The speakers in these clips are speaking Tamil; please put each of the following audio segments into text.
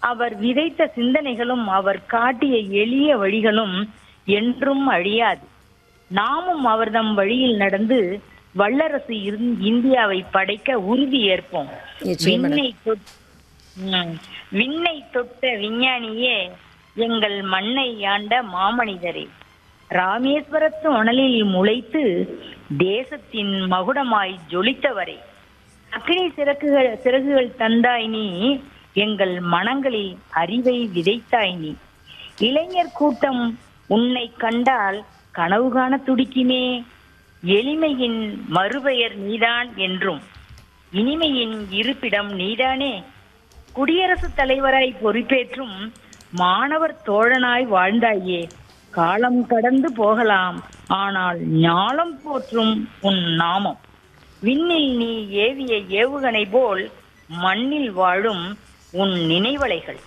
அவர் விதைத்த சிந்தனைகளும் அவர் காட்டிய எளிய வழிகளும் என்றும் அழியாது நாமும் அவர்தம் வழியில் நடந்து வல்லரசு இருந்- இந்தியாவை படைக்க உறுதி ஏற்போம் நிச்சயம் மேடம். விண்ணை தொட்- ம். விண்ணை தொட்ட விஞ்ஞானியே எங்கள் மண்ணை ஆண்ட மாமனிதரே ராமேஸ்வரத்து அனலில் முளைத்து தேசத்தின் மகுடமாய் ஜொலித்தவரே அக்னி சிறகுகள் சிறகுகள் தந்தாய் நீ எங்கள் மனங்களில் அறிவை விதைத்தாய் நீ இளைஞர் கூட்டம் உன்னை கண்டால் கனவு காண துடிக்குமே எளிமையின் மறுபெயர் நீதான் என்றும் இனிமையின் இருப்பிடம் நீதானே குடியரசுத் தலைவராய் பொறுப்பேற்றும் மாணவர் தோழனாய் வாழ்ந்தாயே காலம் கடந்து போகலாம் ஆனால் ஞாலம் போற்றும் உன் நாமம் விண்ணில் நீ ஏவிய ஏவுகணை போல் மண்ணில் வாழும் உன் நினைவலைகள்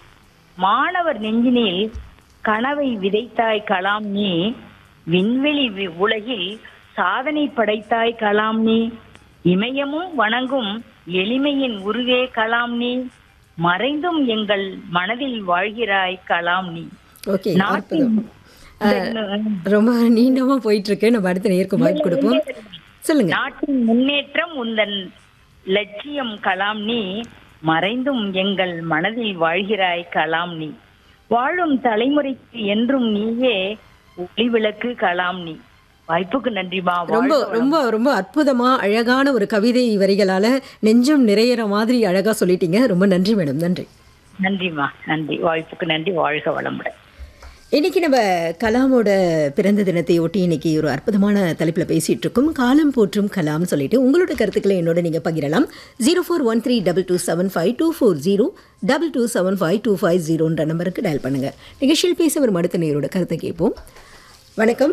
மாணவர் நெஞ்சினில் கனவை விதைத்தாய் கலாம் நீ விண்வெளி வி- உலகில் சாதனை படைத்தாய் கலாம் நீ இமயமும் வணங்கும் எளிமையின் உருவே கலாம் நீ மறைந்தும் எங்கள் மனதில் வாழ்கிறாய் கலாம் நீ ஓகே நாட்டின் அற்புதம் ரொம்ப நீண்டமா போயிட்டு இருக்கு நம்ம அடுத்த நேருக்கு வாய்ப்பு கொடுப்போம் சொல்லுங்க நாட்டின் முன்னேற்றம் உந்தன் லட்சியம் கலாம் நீ மறைந்தும் எங்கள் மனதில் வாழ்கிறாய் கலாம் நீ வாழும் தலைமுறைக்கு என்றும் நீயே ஒளிவிளக்கு கலாம் நீ வாய்ப்புக்கு நன்றிமா ரொம்ப ரொம்ப ரொம்ப அற்புதமா அழகான ஒரு கவிதை வரிகளால நெஞ்சம் நிறையிற மாதிரி அழகா சொல்லிட்டீங்க ரொம்ப நன்றி மேடம் நன்றி நன்றிமா நன்றி வாய்ப்புக்கு நன்றி வாழ்க வளமுடன் இன்னைக்கு நம்ம கலாமோட பிறந்த தினத்தை ஒட்டி இன்னைக்கு ஒரு அற்புதமான தலைப்பில் பேசிட்டு இருக்கோம் காலம் போற்றும் கலாம் சொல்லிட்டு உங்களோட கருத்துக்களை என்னோட நீங்கள் பகிரலாம் zero four one three double two seven five two four zero double two seven five two five ஜீரோன்ற நம்பருக்கு டயல் பண்ணுங்க நிகழ்ச்சியில் பேச வரும் அடுத்த நேரோட கருத்தை கேட்போம் வணக்கம்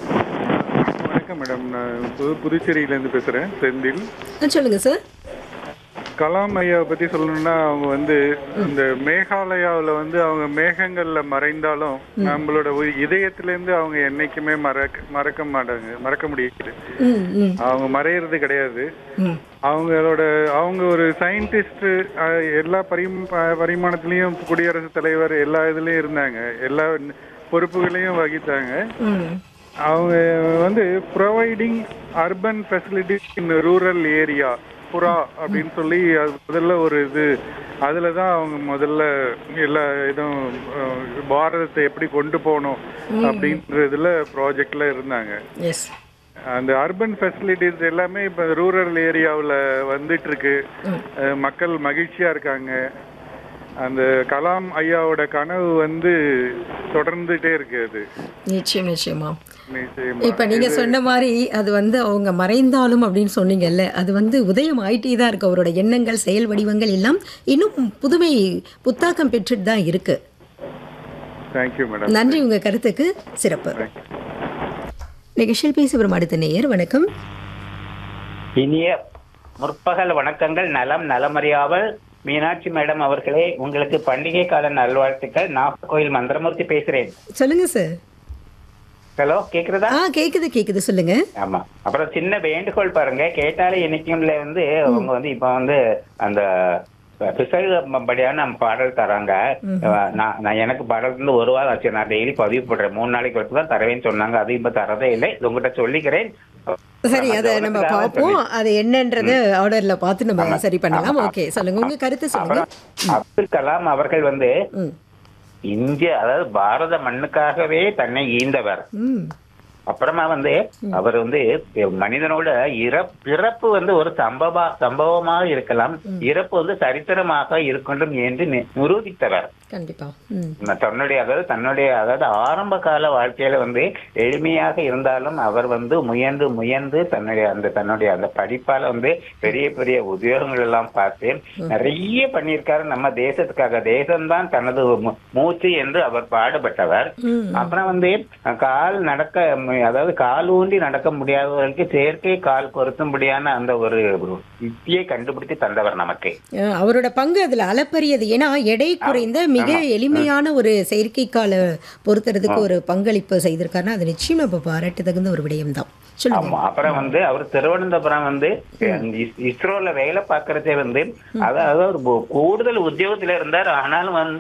வணக்கம் மேடம் நான் புது புதுச்சேரியிலேருந்து பேசுகிறேன் செந்தில் ஆ, சொல்லுங்க சார் கலாம் ஐயாவை பற்றி சொல்லணும்னா அவங்க வந்து இந்த மேகாலயாவில் வந்து அவங்க மேகங்களில் மறைந்தாலும் நம்மளோட உ- இதயத்திலேருந்து அவங்க என்னைக்குமே மறக்க மறக்க மாட்டாங்க மறக்க முடியாது ம் ம் அவங்க மறையிறது கிடையாது ம் அவங்களோட அவங்க ஒரு சயின்டிஸ்ட் எல்லா பரிம ப- பரிமாணத்திலையும் குடியரசுத் தலைவர் எல்லா இதுலயும் இருந்தாங்க எல்லா பொறுப்புகளையும் வகித்தாங்க ம் அவங்க வந்து providing urban facilities in rural area PURA அப்படின்னு சொல்லி அது முதல்ல ஒரு இது அதில் தான் அவங்க முதல்ல எல்லா இதுவும் அஹ், பாரதத்தை எப்படி கொண்டு போகணும் அப்படின்றதுல ப்ராஜெக்ட்ல இருந்தாங்க எஸ் அந்த அர்பன் ஃபெசிலிட்டிஸ் எல்லாமே இப்போ ரூரல் ஏரியாவில் வந்துட்டு இருக்கு அஹ், மக்கள் மகிழ்ச்சியா இருக்காங்க அந்த கலாம் ஐயாவோட கனவு வந்து தொடர்ந்துட்டே இருக்கு அது நிச்சயம் நிச்சயமா நிச்சயமா. இப்போ நீங்க சொன்ன மாதிரி அது வந்து அவங்க மறைந்தாலும் அப்படின்னு சொன்னீங்கல்ல அது வந்து உதயம் ஆயிட்டே தான் இருக்கு அவரோட எண்ணங்கள் செயல் வடிவங்கள் எல்லாம் இன்னும் புதுமை புத்தாக்கம் பெற்றுட்டு தான் இருக்கு தேங்க்யூ மேடம் நன்றி உங்க கருத்துக்கு சிறப்பு நிகழ்ச்சியில் பேசி வரும் அடுத்த நேயர் வணக்கம் இனிய முற்பகல் வணக்கங்கள் நலம் நலமறியாவல் மீனாட்சி மேடம் அவர்களே உங்களுக்கு பண்டிகை கால நல்வாழ்த்துக்கள் நாகர்கோயில் மந்திரமூர்த்தி பேசுறேன் சொல்லுங்க சார் ஹலோ கேக்குறதா ஆ கேக்குது கேக்குது சொல்லுங்க ஆமா அப்புறம் சின்ன வேண்டுகோள் பாருங்க கேட்டாலே இனிக்கும்ல வந்து அவங்க வந்து இப்ப வந்து அந்த பிசகுபடியான பாடல் தராங்க நான் நான் எனக்கு பாடல் வந்து ஒரு வாரம் ஆச்சு நான் டெய்லி பதிவு போடுறேன் மூணு நாளைக்கு வரைக்கும் தான் தரவேன்னு சொன்னாங்க அது இப்ப தரதே இல்லை இது உங்ககிட்ட சொல்லிக்கிறேன் சரி அதை நம்ம பார்ப்போம் அது என்னன்றது ஆர்டர்ல பார்த்து நம்ம சரி பண்ணலாம் ஓகே சொல்லுங்க உங்க கருத்து சொல்லுங்க அப்புறம் அப்துல் கலாம் அவர்கள் வந்து ம் இந்திய அதாவது பாரத மண்ணுக்காகவே தன்னை ஈந்தவர் ம் அப்புறமா வந்து அவர் வந்து மனிதனோட இறப் பிறப்பு வந்து ஒரு சம்பவ சம்பவமாக இருக்கலாம் இறப்பு வந்து சரித்திரமாக இருக்கணும் என்று நி- நிரூபித்தவர் கண்டிப்பா ம் தன்னுடைய அதாவது தன்னுடைய அதாவது ஆரம்ப கால வாழ்க்கையில வந்து எளிமையாக இருந்தாலும் அவர் வந்து முயன்று முயன்று தன்னுடைய அந்த தன்னுடைய அந்த படிப்பால வந்து பெரிய பெரிய உத்தியோகங்கள் எல்லாம் பார்த்து நிறைய பண்ணியிருக்காரு நம்ம தேசத்துக்காக தேசம்தான் தனது மூ- மூச்சு என்று அவர் பாடுபட்டவர் ம் அப்புறம் வந்து கால் நடக்க ம- அதாவது கால் ஊன்றி நடக்க முடியாதவர்களுக்கு செயற்கை கால் பொருத்தும்படியான அந்த ஒரு யுக்தியை கண்டுபிடித்து தந்தவர் நமக்கு அஹ் அவரோட பங்கு அதுல அளப்பரியது ஏன்னா எடை குறைந்த மிக எளிமையான ஒரு செயற்கைக்கால பொறுத்துறதுக்கு ஒரு பங்களிப்பு செய்திருக்காருன்னா அது நிச்சயம் நம்ம பாராட்டு தகுந்த ஒரு விடயம் தான் சொல்லுங்க ஆமா அப்புறம் வந்து அவர் திருவனந்தபுரம் வந்து இஸ்- இஸ்ரோல வேலை பார்க்கறதே வந்து அதாவது ஒரு கூடுதல் உத்தியோகத்துல இருந்தார் ஆனாலும் வந்து